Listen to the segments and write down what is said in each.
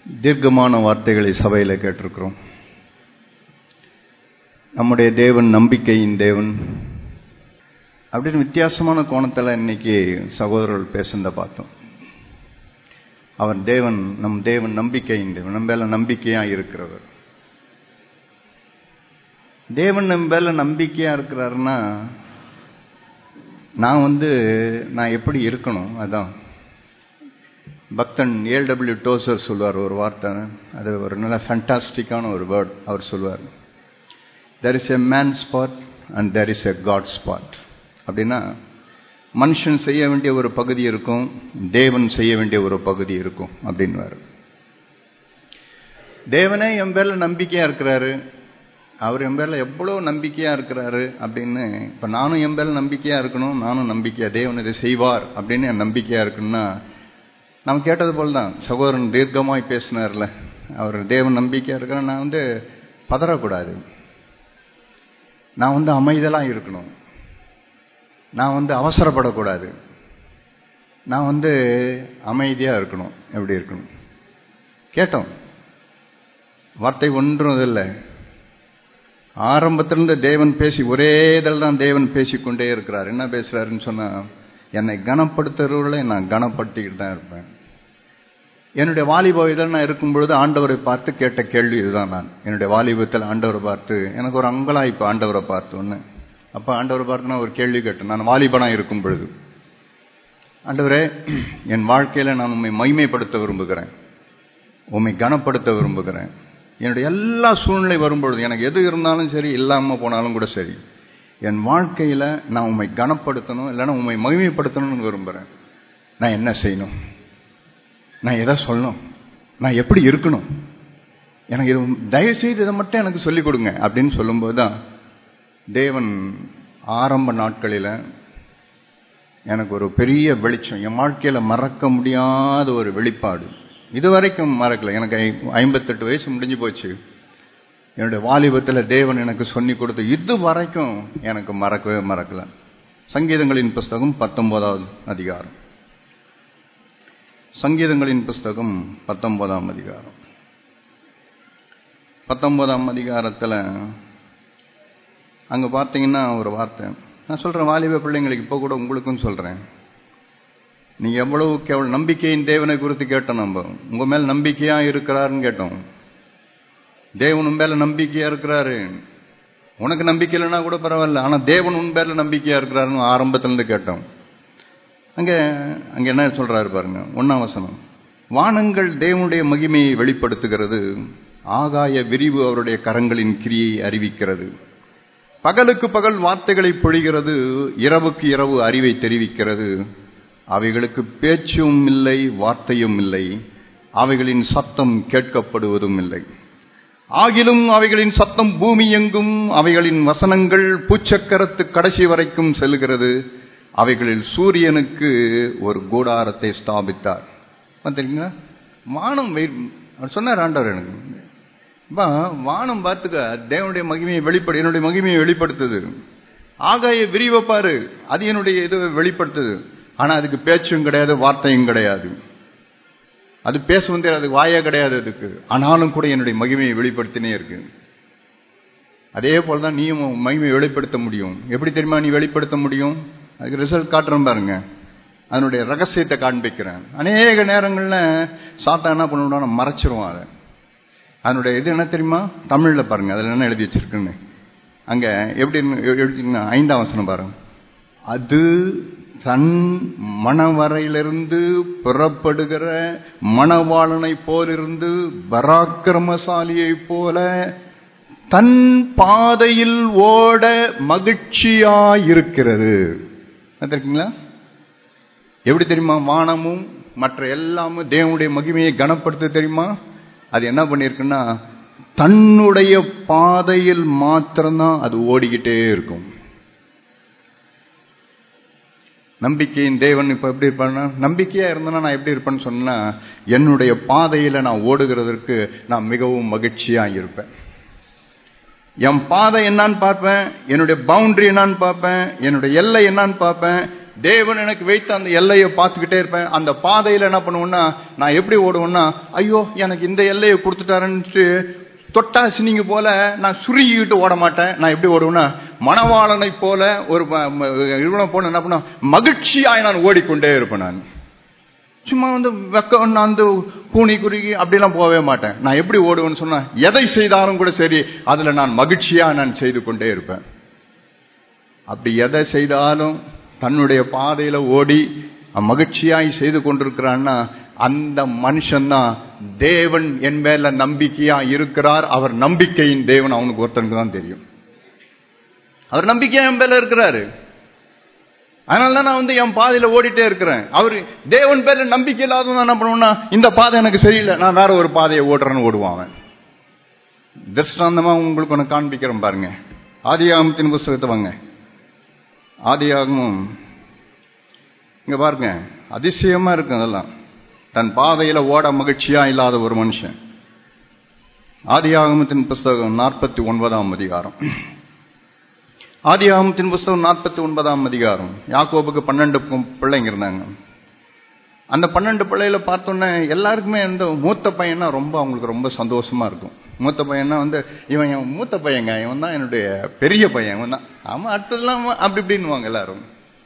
தீர்க்கமான வார்த்தைகளை சபையில் கேட்டிருக்கிறோம் நம்முடைய தேவன் நம்பிக்கையின் தேவன் அப்படின்னு வித்தியாசமான கோணத்தில் இன்னைக்கு சகோதரர்கள் பேசுனத பார்த்தோம் அவர் தேவன் நம் தேவன் நம்பிக்கையின் தேவன் நம்ம மேல நம்பிக்கையா இருக்கிறவர் தேவன் நம்ம மேல நம்பிக்கையா இருக்கிறாருன்னா நான் வந்து நான் எப்படி இருக்கணும் அதான் பக்தன் ஏல் டபிள்யூ டோசர் சொல்லுவார் ஒரு வார்த்தை அது ஒரு நல்ல ஃபேண்டாஸ்டிக்கான ஒரு வேர்ட் அவர் சொல்லுவார் there is a man spot and there is a God spot அப்படின்னா மனுஷன் செய்ய வேண்டிய ஒரு பகுதி இருக்கும் தேவன் செய்ய வேண்டிய ஒரு பகுதி இருக்கும் அப்படின்வார் தேவனே என் பேர்ல நம்பிக்கையா இருக்கிறாரு அவர் என் பேர்ல எவ்வளவு நம்பிக்கையா இருக்கிறாரு அப்படின்னு இப்ப நானும் என் பேர்ல நம்பிக்கையா இருக்கணும் நானும் நம்பிக்கையா தேவன் இதை செய்வார் அப்படின்னு என் நம்பிக்கையா இருக்குன்னா நம்ம கேட்டது போல தான் சகோதரன் தீர்க்கமாய் பேசினார்ல அவர் தேவன் நம்பிக்கையா இருக்கிற நான் வந்து பதறக்கூடாது நான் வந்து அமைதலா இருக்கணும் நான் வந்து அவசரப்படக்கூடாது நான் வந்து அமைதியா இருக்கணும் எப்படி இருக்கணும் கேட்டோம் வார்த்தை ஒன்றும் இல்லை ஆரம்பத்திலிருந்து தேவன் பேசி ஒரே இதில் தான் தேவன் பேசிக்கொண்டே இருக்கிறார் என்ன பேசுறாருன்னு சொன்னா என்னை கனப்படுத்துறவர்களை நான் கனப்படுத்திக்கிட்டு தான் இருப்பேன் என்னுடைய வாலிப இதில் நான் இருக்கும் பொழுது ஆண்டவரை பார்த்து கேட்ட கேள்வி இதுதான் நான் என்னுடைய வாலிபத்தில் ஆண்டவரை பார்த்து எனக்கு ஒரு அங்கலாய்ப்பு ஆண்டவரை பார்த்து ஒன்று அப்போ ஆண்டவரை பார்த்து நான் ஒரு கேள்வி கேட்டேன் நான் வாலிபனா இருக்கும் பொழுது ஆண்டவரே என் வாழ்க்கையில நான் உண்மை மைமைப்படுத்த விரும்புகிறேன் உண்மை கனப்படுத்த விரும்புகிறேன் என்னுடைய எல்லா சூழ்நிலை வரும்பொழுது எனக்கு எது இருந்தாலும் சரி இல்லாமல் போனாலும் கூட சரி என் வாழ்க்கையில நான் உண்மை கனப்படுத்தணும் இல்லைன்னா உண்மை மகிமைப்படுத்தணும்னு விரும்புகிறேன் நான் என்ன செய்யணும் நான் எதை சொல்லணும் நான் எப்படி இருக்கணும் எனக்கு இது தயவுசெய்து இதை மட்டும் எனக்கு சொல்லிக் கொடுங்க அப்படின்னு சொல்லும்போது தான் தேவன் ஆரம்ப நாட்களில் எனக்கு ஒரு பெரிய வெளிச்சம் என் வாழ்க்கையில் மறக்க முடியாத ஒரு வெளிப்பாடு இது வரைக்கும் மறக்கல எனக்கு ஐம்பத்தெட்டு வயசு முடிஞ்சு போச்சு என்னுடைய வாலிபத்தில் தேவன் எனக்கு சொல்லி கொடுத்து இது வரைக்கும் எனக்கு மறக்கவே மறக்கல சங்கீதங்களின் புஸ்தகம் பத்தொன்பதாவது அதிகாரம் சங்கீதங்களின் புஸ்தகம் பத்தொன்பதாம் அதிகாரம் பத்தொன்பதாம் அதிகாரத்தில் அங்கே பார்த்தீங்கன்னா ஒரு வார்த்தை நான் சொல்கிறேன் வாலிப பிள்ளைங்களுக்கு இப்போ கூட உங்களுக்கும் சொல்கிறேன் நீங்கள் எவ்வளவுக்கு எவ்வளோ நம்பிக்கையின் தேவனை குறித்து கேட்டோம் நம்ம உங்கள் மேல் நம்பிக்கையாக இருக்கிறாருன்னு கேட்டோம் தேவன் உன் மேல நம்பிக்கையா இருக்கிறாரு உனக்கு நம்பிக்கை இல்லைன்னா கூட பரவாயில்ல ஆனா தேவன் உன் பேர்ல நம்பிக்கையா இருக்கிறாருன்னு ஆரம்பத்திலிருந்து கேட்டோம் அங்க அங்க என்ன சொல்றாரு பாருங்க ஒன்னாம் வசனம் வானங்கள் தேவனுடைய மகிமையை வெளிப்படுத்துகிறது ஆகாய விரிவு அவருடைய கரங்களின் கிரியை அறிவிக்கிறது பகலுக்கு பகல் வார்த்தைகளை பொழிகிறது இரவுக்கு இரவு அறிவை தெரிவிக்கிறது அவைகளுக்கு பேச்சும் இல்லை வார்த்தையும் இல்லை அவைகளின் சத்தம் கேட்கப்படுவதும் இல்லை ஆகிலும் அவைகளின் சத்தம் பூமி எங்கும் அவைகளின் வசனங்கள் பூச்சக்கரத்து கடைசி வரைக்கும் செல்கிறது அவைகளில் சூரியனுக்கு ஒரு கூடாரத்தை ஸ்தாபித்தார் பார்த்தீங்களா வானம் சொன்னார் ஆண்டவர் எனக்கு வானம் பார்த்துக்க தேவனுடைய மகிமையை வெளிப்படு என்னுடைய மகிமையை வெளிப்படுத்துது ஆகாய விரிவை பாரு அது என்னுடைய இது வெளிப்படுத்துது ஆனா அதுக்கு பேச்சும் கிடையாது வார்த்தையும் கிடையாது அது பேச வந்து அதுக்கு வாயே கிடையாது அதுக்கு ஆனாலும் கூட என்னுடைய மகிமையை வெளிப்படுத்தினே இருக்கு அதே போலதான் நீயும் மகிமையை வெளிப்படுத்த முடியும் எப்படி தெரியுமா நீ வெளிப்படுத்த முடியும் அதுக்கு ரிசல்ட் காட்டுறேன் பாருங்க அதனுடைய ரகசியத்தை காண்பிக்கிறேன் அநேக நேரங்கள்ல சாத்தா என்ன பண்ணுவான மறைச்சிருவான் அதை அதனுடைய இது என்ன தெரியுமா தமிழ்ல பாருங்க அதுல என்ன எழுதி வச்சிருக்குன்னு அங்க எப்படி எழுதிங்கன்னா ஐந்தாம் வசனம் பாருங்க அது தன் மணவரையிலிருந்து புறப்படுகிற மணவாளனை போலிருந்து பராக்கிரமசாலியை போல தன் பாதையில் ஓட மகிழ்ச்சியாயிருக்கிறது இருக்கீங்களா எப்படி தெரியுமா வானமும் மற்ற எல்லாமும் தேவனுடைய மகிமையை கனப்படுத்த தெரியுமா அது என்ன பண்ணிருக்குன்னா தன்னுடைய பாதையில் மாத்திரம்தான் அது ஓடிக்கிட்டே இருக்கும் நம்பிக்கையின் தேவன் இப்ப எப்படி இருப்பான்னா நம்பிக்கையா இருந்தனா நான் எப்படி இருப்பேன்னு சொன்னா என்னுடைய பாதையில நான் ஓடுகிறதற்கு நான் மிகவும் மகிழ்ச்சியா இருப்பேன் என் பாதை என்னான்னு பார்ப்பேன் என்னுடைய பவுண்டரி என்னான்னு பார்ப்பேன் என்னுடைய எல்லை என்னான்னு பார்ப்பேன் தேவன் எனக்கு வைத்த அந்த எல்லையை பார்த்துக்கிட்டே இருப்பேன் அந்த பாதையில என்ன பண்ணுவேன்னா நான் எப்படி ஓடுவேன்னா ஐயோ எனக்கு இந்த எல்லையை கொடுத்துட்டாருன்ட்டு தொட்டாசினிங்க போல நான் சுருகிக்கிட்டு ஓட மாட்டேன் நான் எப்படி ஓடுவேன்னா மணவாளனை போல ஒரு ம- ம- இவனை போல என்ன பண்ண மகிழ்ச்சியாய் நான் ஓடிக்கொண்டே இருப்பேன் நான் சும்மா வந்து வெக்கம் நான் வந்து கூனி குறுகி அப்படிலாம் போகவே மாட்டேன் நான் எப்படி ஓடுவேன்னு சொன்னா எதை செய்தாலும் கூட சரி அதுல நான் மகிழ்ச்சியா நான் செய்து கொண்டே இருப்பேன் அப்படி எதை செய்தாலும் தன்னுடைய பாதையில ஓடி மகிழ்ச்சியாய் செய்து கொண்டிருக்கிறான்னா அந்த மனுஷன்தான் தேவன் என் மேல நம்பிக்கையா இருக்கிறார் அவர் நம்பிக்கையின் தேவன் அவனுக்கு ஒருத்தனுக்கு தான் தெரியும் அவர் நம்பிக்கையா என் மேல இருக்கிறாரு அதனால தான் நான் வந்து என் பாதையில ஓடிட்டே இருக்கிறேன் அவர் தேவன் பேர்ல நம்பிக்கை இல்லாதவன் என்ன பண்ணுவோம்னா இந்த பாதை எனக்கு சரியில்லை நான் வேற ஒரு பாதையை ஓடுறேன்னு ஓடுவான் அவன் திருஷ்டாந்தமா உங்களுக்கு ஒன்று காண்பிக்கிறேன் பாருங்க ஆதியாகமத்தின் புஸ்தகத்தை வாங்க ஆதியாகமும் இங்க பாருங்க அதிசயமா இருக்கு அதெல்லாம் தன் பாதையில ஓட மகிழ்ச்சியா இல்லாத ஒரு மனுஷன் ஆதியாகமத்தின் புஸ்தகம் நாற்பத்தி ஒன்பதாம் அதிகாரம் ஆதியாகமத்தின் புஸ்தகம் நாற்பத்தி ஒன்பதாம் அதிகாரம் யாக்கோபுக்கு பன்னெண்டு பு- பிள்ளைங்க இருந்தாங்க அந்த பன்னெண்டு பிள்ளையில பார்த்தோன்னே எல்லாருக்குமே இந்த மூத்த பையனா ரொம்ப அவங்களுக்கு ரொம்ப சந்தோஷமா இருக்கும் மூத்த பையனா வந்து இவன் என் மூத்த பையங்க இவன் தான் என்னுடைய பெரிய பையன் இவன் தான் ஆமா அடுத்ததெல்லாம் அவன் அப்படி இப்படின்னுவாங்க எல்லாரும்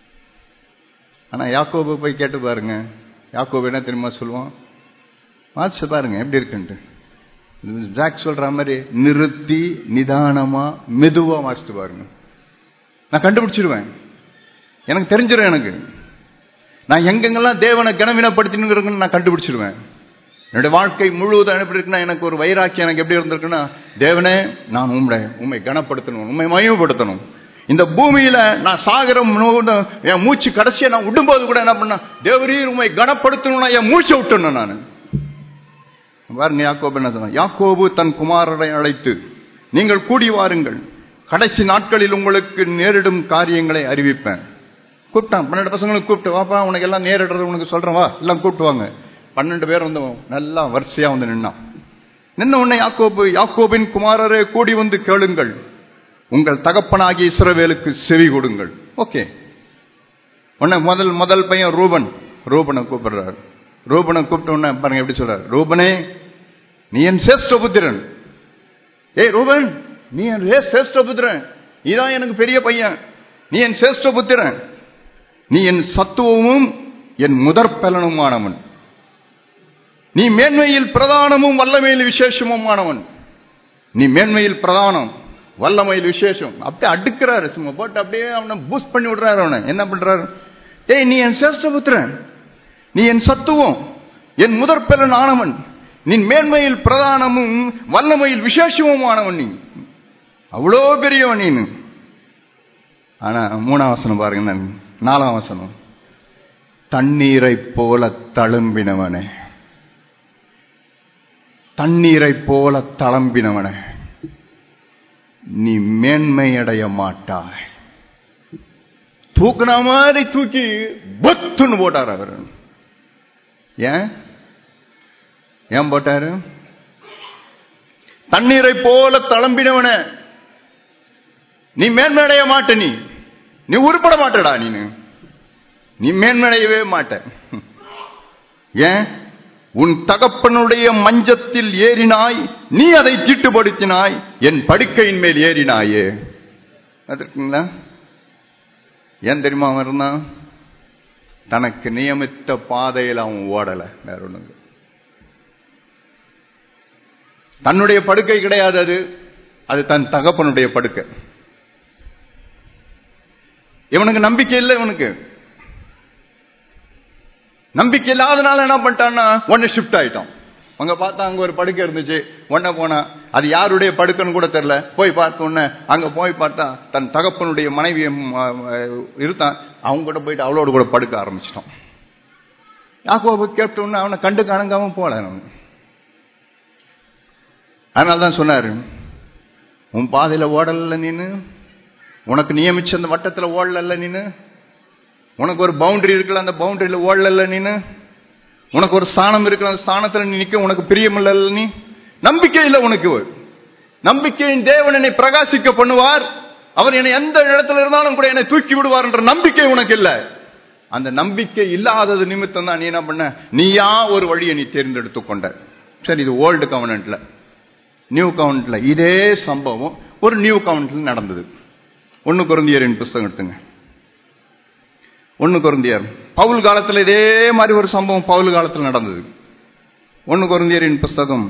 ஆனா யாக்கோபு போய் கேட்டு பாருங்க யாக்கோபு என்ன தெரியுமா சொல்லுவான் வாட்ஸ் பாருங்க எப்படி இருக்குன்ட்டு ஜாக் சொல்ற மாதிரி நிறுத்தி நிதானமா மெதுவா வாசித்து பாருங்க நான் கண்டுபிடிச்சிருவேன் எனக்கு தெரிஞ்சிடும் எனக்கு நான் எங்கெங்கெல்லாம் தேவனை கனவீனப்படுத்தினுங்கிறதுன்னு நான் கண்டுபிடிச்சிருவேன் என்னுடைய வாழ்க்கை முழுவதும் எப்படி இருக்குன்னா எனக்கு ஒரு வைராக்கியம் எனக்கு எப்படி இருந்திருக்குன்னா தேவனே நான் உண்மை உண்மை கனப்படுத்தணும் உண்மை மயமப்படுத்தணும் இந்த பூமியில நான் சாகர என் மூச்சு கடைசியா நான் விடும்போது கூட என்ன பண்ண தேவரீர் உண்மை கனப்படுத்தணும்னா என் மூச்சை விட்டுணும் நான் பாருங்க யாக்கோபு என்ன சொன்னான் யாக்கோபு தன் குமாரரை அழைத்து நீங்கள் கூடி வாருங்கள் கடைசி நாட்களில் உங்களுக்கு நேரிடும் காரியங்களை அறிவிப்பேன் கூப்பிட்டான் பன்னெண்டு பசங்களுக்கு கூப்பிட்டு வாப்பா உனக்கு எல்லாம் நேரிடுறது உனக்கு சொல்றேன் வா எல்லாம் கூப்பிட்டு வாங்க பன்னெண்டு பேர் வந்து நல்லா வரிசையா வந்து நின்னான் நின்ன உடனே யாக்கோபு யாக்கோபின் குமாரரே கூடி வந்து கேளுங்கள் உங்கள் தகப்பனாகிய இஸ்ரவேலுக்கு செவி கொடுங்கள் ஓகே உடனே முதல் முதல் பையன் ரூபன் ரூபனை கூப்பிடுறாரு ரூபனை கூப்பிட்ட உடனே பாருங்க எப்படி சொல்றாரு ரூபனே நீ என் சேஷ்ட புத்திரன் ஏய் ரூபன் நீ என் ரே- சேஷ்ட புத்திரன் நீதான் எனக்கு பெரிய பையன் நீ என் சேஷ்ட புத்திரன் நீ என் சத்துவமும் என் முதற் பலனுமானவன் நீ மேன்மையில் பிரதானமும் வல்லமையில் விசேஷமுமானவன் நீ மேன்மையில் பிரதானம் வல்லமையில் விசேஷம் அப்படியே அடுக்கிறாரு சும்மா போட்டு அப்படியே அவனை பூஸ்ட் பண்ணி விடுறாரு அவனை என்ன பண்றாரு டேய் நீ என் சேஷ்டபுத்திரன் நீ என் சத்துவம் என் முதற்பலன் ஆனவன் நீ மேன்மையில் பிரதானமும் வல்லமையில் விசேஷமும் ஆனவன் நீ அவ்வளோ பெரியவன் நீனு ஆனா மூணாம் வசனம் பாருங்க நான் நாலாம் வசனம் தண்ணீரை போல தழும்பினவனே தண்ணீரை போல தளம்பினவனே நீ மேன்மையடைய மாட்டாய் தூக்குன மாதிரி தூக்கி பத்துன்னு போட்டார் அவர் ஏன் ஏன் போட்டாரு தண்ணீரை போல தளம்பினவன நீ மேன்மையடைய மாட்ட நீ நீ உருப்பட மாட்டடா நீனு நீ மேன்மையடையவே மாட்ட ஏன் உன் தகப்பனுடைய மஞ்சத்தில் ஏறினாய் நீ அதை தீட்டுப்படுத்தினாய் என் படுக்கையின் மேல் ஏறினாயே அது இருக்குங்களா ஏன் தெரியுமா அவன் இருந்தான் தனக்கு நியமித்த பாதையில் அவன் ஓடல வேற ஒண்ணுங்க தன்னுடைய படுக்கை கிடையாது அது அது தன் தகப்பனுடைய படுக்கை இவனுக்கு நம்பிக்கை இல்லை இவனுக்கு நம்பிக்கை இல்லாதனால என்ன பண்ணிட்டான்னா உடனே ஷிஃப்ட் ஆயிட்டான் அங்க பார்த்தா அங்க ஒரு படுக்கை இருந்துச்சு உடனே போனா அது யாருடைய படுக்கைன்னு கூட தெரியல போய் பார்த்த உடனே அங்க போய் பார்த்தா தன் தகப்பனுடைய மனைவியை இருந்தான் அவங்க கூட போயிட்டு அவளோட கூட படுக்க ஆரம்பிச்சிட்டான் யாக்கோபு கேட்ட உடனே அவனை கண்டு கணங்காம போல அவன் அதனால்தான் சொன்னாரு உன் பாதையில ஓடல நீனு உனக்கு நியமிச்ச அந்த வட்டத்துல ஓடல நீனு உனக்கு ஒரு பவுண்டரி இருக்குல்ல அந்த பவுண்டரியில ஓடல நீனு உனக்கு ஒரு ஸ்தானம் இருக்குல்ல அந்த ஸ்தானத்துல நீ நிக்க உனக்கு பிரியமில்ல நீ நம்பிக்கை இல்லை உனக்கு நம்பிக்கையின் தேவன் என்னை பிரகாசிக்க பண்ணுவார் அவர் என்னை எந்த இடத்துல இருந்தாலும் கூட என்னை தூக்கி விடுவார் என்ற நம்பிக்கை உனக்கு இல்லை அந்த நம்பிக்கை இல்லாதது நிமித்தம் தான் நீ என்ன பண்ண நீயா ஒரு வழியை நீ தேர்ந்தெடுத்து கொண்ட சரி இது ஓல்டு கவர்னன்ட்ல நியூ கவுண்ட்ல இதே சம்பவம் ஒரு நியூ கவுண்ட்ல நடந்தது ஒன்னு குருந்தியரின் புஸ்தகம் எடுத்துங்க ஒன்னு குருந்தியர் பவுல் காலத்துல இதே மாதிரி ஒரு சம்பவம் பவுல் காலத்தில் நடந்தது ஒன்னு குருந்தியரின் புஸ்தகம்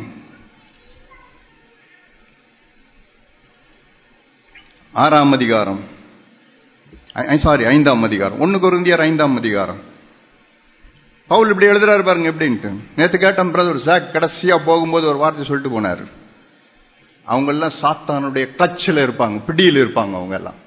ஆறாம் அதிகாரம் சாரி ஐந்தாம் அதிகாரம் ஒன்னு குருந்தியர் ஐந்தாம் அதிகாரம் பவுல் இப்படி எழுதுறாரு பாருங்க எப்படின்ட்டு நேத்து கேட்டேன் பிரதர் சாக் கடைசியா போகும்போது ஒரு வார்த்தை சொல்லிட்டு போனாரு அவங்க எல்லாம் சாத்தானுடைய கச்சில் இருப்பாங்க பிடியில் இருப்பாங்க அவங்க எல்லாம்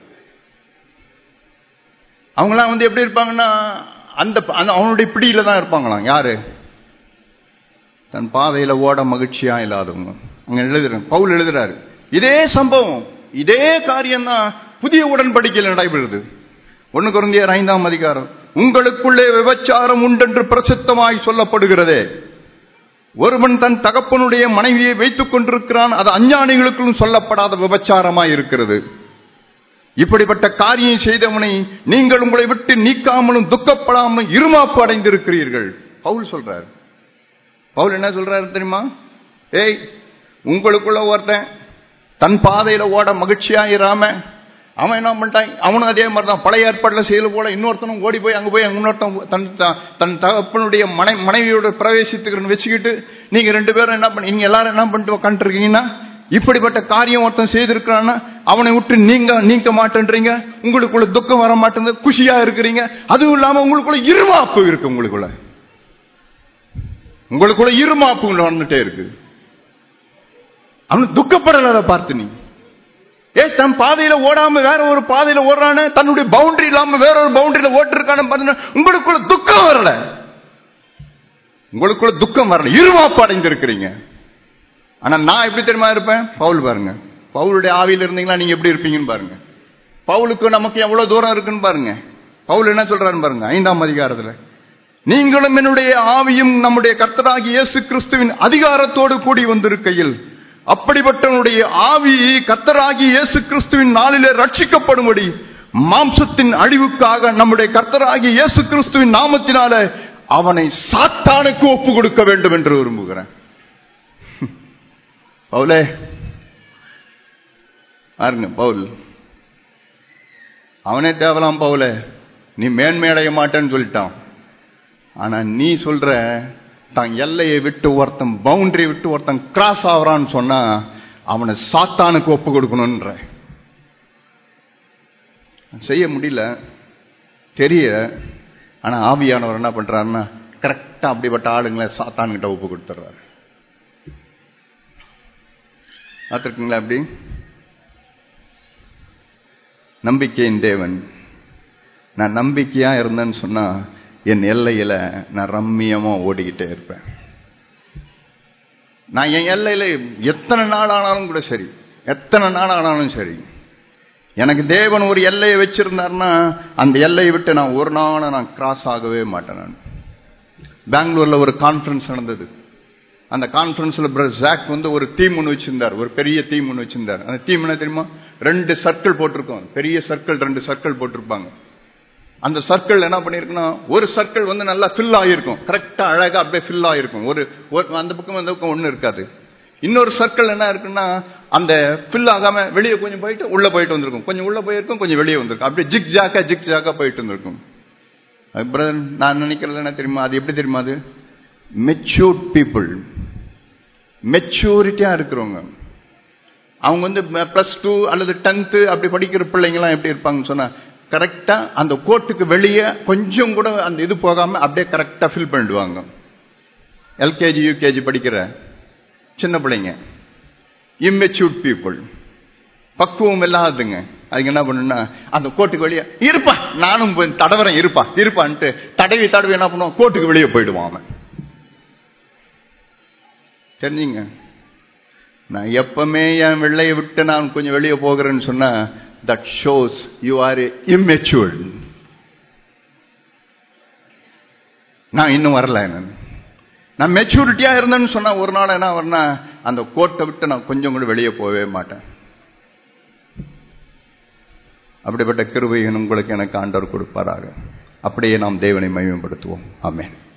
அவங்களாம் வந்து எப்படி இருப்பாங்கன்னா அந்த அவனுடைய பிடியில தான் இருப்பாங்களாம் யாரு தன் பாதையில ஓட மகிழ்ச்சியா இல்லாதவங்க அங்க எழுதுறேன் பவுல் எழுதுறாரு இதே சம்பவம் இதே காரியம் தான் புதிய உடன்படிக்கையில் நடைபெறுது ஒன்னு குருந்தியர் ஐந்தாம் அதிகாரம் உங்களுக்குள்ளே விபச்சாரம் உண்டென்று பிரசித்தமாய் சொல்லப்படுகிறதே ஒருவன் தன் தகப்பனுடைய மனைவியை வைத்துக் கொண்டிருக்கிறான் அது அஞ்ஞானிகளுக்கும் சொல்லப்படாத விபச்சாரமாய் இருக்கிறது இப்படிப்பட்ட காரியம் செய்தவனை நீங்கள் உங்களை விட்டு நீக்காமலும் துக்கப்படாமலும் இருமாப்பு அடைந்திருக்கிறீர்கள் பவுல் சொல்றார் பவுல் என்ன சொல்றாரு தெரியுமா ஏய் உங்களுக்குள்ள ஒருத்தன் தன் பாதையில ஓட மகிழ்ச்சியா இராம அவன் என்ன பண்ணிட்டான் அவனும் அதே மாதிரி தான் பழைய ஏற்பாடுல செய்யல போல இன்னொருத்தனும் ஓடி போய் அங்க போய் இன்னொருத்தன் தன் தன் தகப்பனுடைய மனை மனைவியோட பிரவேசித்துக்கிறன்னு வச்சுக்கிட்டு நீங்க ரெண்டு பேரும் என்ன பண்ணி நீங்க எல்லாரும் என்ன பண்ணிட்டு உட்காந்துருக்கீங்கன்னா இப்படிப்பட்ட காரியம் ஒருத்தன் செய்திருக்கிறான்னா அவனை விட்டு நீங்க நீக்க மாட்டேன்றீங்க உங்களுக்குள்ள துக்கம் வர மாட்டேங்குது குஷியா இருக்கிறீங்க அதுவும் இல்லாம உங்களுக்குள்ள இருமாப்பு இருக்கு உங்களுக்குள்ள உங்களுக்குள்ள இருமாப்பு வந்துட்டே இருக்கு அவன் துக்கப்படல அதை பார்த்து நீ ஏ தன் பாதையில ஓடாம வேற ஒரு பாதையில ஓடுறானே தன்னுடைய பவுண்டரி இல்லாம வேற ஒரு பவுண்டரியில ஓட்டிருக்கான பாத்தீங்கன்னா உங்களுக்குள்ள துக்கம் வரல உங்களுக்குள்ள துக்கம் வரல இருமாப்பு அடைந்திருக்கிறீங்க ஆனா நான் எப்படி தெரியுமா இருப்பேன் பவுல் பாருங்க பவுலுடைய ஆவியில இருந்தீங்களா நீங்க எப்படி இருப்பீங்கன்னு பாருங்க பவுலுக்கு நமக்கு எவ்வளவு தூரம் இருக்குன்னு பாருங்க பவுல் என்ன சொல்றாரு பாருங்க ஐந்தாம் அதிகாரத்துல நீங்களும் என்னுடைய ஆவியும் நம்முடைய கர்த்தராகி இயேசு கிறிஸ்துவின் அதிகாரத்தோடு கூடி வந்திருக்கையில் அப்படிப்பட்டவனுடைய ஆவி கர்த்தராகி இயேசு கிறிஸ்துவின் நாளிலே ரட்சிக்கப்படும்படி மாம்சத்தின் அழிவுக்காக நம்முடைய கர்த்தராகி இயேசு கிறிஸ்துவின் நாமத்தினால அவனை சாத்தானுக்கு ஒப்பு கொடுக்க வேண்டும் என்று விரும்புகிறேன் பவுலே பாருங்க பவுல் அவனே தேவலாம் பவுல நீ மேன்மை அடைய மாட்டேன்னு சொல்லிட்டான் ஆனா நீ சொல்ற தான் எல்லையை விட்டு ஒருத்தன் பவுண்டரி விட்டு ஒருத்தன் கிராஸ் ஆகுறான்னு சொன்னா அவனை சாத்தானுக்கு ஒப்பு கொடுக்கணும்ன்ற செய்ய முடியல தெரிய ஆனா ஆவியானவர் என்ன பண்றாருன்னா கரெக்டா அப்படிப்பட்ட ஆளுங்களை சாத்தான்கிட்ட ஒப்பு கொடுத்துறாரு பார்த்துருக்குங்களா அப்படி நம்பிக்கையின் தேவன் நான் நம்பிக்கையா இருந்தேன்னு சொன்னா என் எல்லையில நான் ரம்மியமா ஓடிக்கிட்டே இருப்பேன் நான் என் எல்லையில எத்தனை நாள் ஆனாலும் கூட சரி எத்தனை நாள் ஆனாலும் சரி எனக்கு தேவன் ஒரு எல்லையை வச்சிருந்தாருன்னா அந்த எல்லையை விட்டு நான் ஒரு நாள் நான் கிராஸ் ஆகவே மாட்டேன் நான் பெங்களூர்ல ஒரு கான்ஃபரன்ஸ் நடந்தது அந்த கான்ஃபரன்ஸ்ல ஜாக் வந்து ஒரு தீம் ஒன்று வச்சிருந்தார் ஒரு பெரிய தீம் ஒன்று வச்சிருந்தார் அந்த தீம் என்ன தெரியுமா ரெண்டு சர்க்கிள் போட்டிருக்கோம் பெரிய சர்க்கிள் ரெண்டு சர்க்கிள் போட்டிருப்பாங்க அந்த சர்க்கிள் என்ன பண்ணிருக்குன்னா ஒரு சர்க்கிள் வந்து நல்லா ஃபில் ஆகிருக்கும் கரெக்டா அழகா அப்படியே ஃபில் ஆகிருக்கும் ஒரு அந்த பக்கம் அந்த பக்கம் ஒண்ணு இருக்காது இன்னொரு சர்க்கிள் என்ன இருக்குன்னா அந்த ஃபில் ஆகாம வெளியே கொஞ்சம் போயிட்டு உள்ள போயிட்டு வந்திருக்கும் கொஞ்சம் உள்ள போயிருக்கும் கொஞ்சம் வெளியே வந்திருக்கும் அப்படியே ஜிக் ஜாக்கா ஜிக் ஜாக்கா போயிட்டு இருந்திருக்கும் பிரதர் நான் நினைக்கிறது என்ன தெரியுமா அது எப்படி தெரியுமா அது மெச்சூர்ட் பீப்புள் மெச்சூரிட்டியா இருக்கிறவங்க அவங்க வந்து பிளஸ் டூ அல்லது டென்த்து அப்படி படிக்கிற பிள்ளைங்கலாம் எப்படி இருப்பாங்கன்னு சொன்னா கரெக்டா அந்த கோட்டுக்கு வெளியே கொஞ்சம் கூட அந்த இது போகாம அப்படியே கரெக்டா ஃபில் பண்ணிடுவாங்க எல்கேஜி யூகேஜி படிக்கிற சின்ன பிள்ளைங்க இம்மெச்சூர்ட் பீப்புள் பக்குவம் இல்லாதுங்க அதுக்கு என்ன பண்ணுன்னா அந்த கோட்டுக்கு வெளியே இருப்பா நானும் தடவரேன் இருப்பா இருப்பான்ட்டு தடவி தடவி என்ன பண்ணுவோம் கோட்டுக்கு வெளியே போயிடுவான் அவன் தெரிஞ்சுங்க நான் எப்பவுமே என் வெள்ளையை விட்டு நான் கொஞ்சம் வெளியே போகிறேன்னு சொன்னா that shows you are immatured நான் இன்னும் வரல நான் நான் மெச்சூரிட்டியா இருந்தேன்னு சொன்னா ஒரு நாள் என்ன வரனா அந்த கோட்டை விட்டு நான் கொஞ்சம் கூட வெளியே போகவே மாட்டேன் அப்படிப்பட்ட கிருபையின் உங்களுக்கு எனக்கு ஆண்டவர் கொடுப்பாராக அப்படியே நாம் தேவனை மகிமைப்படுத்துவோம் ஆமென்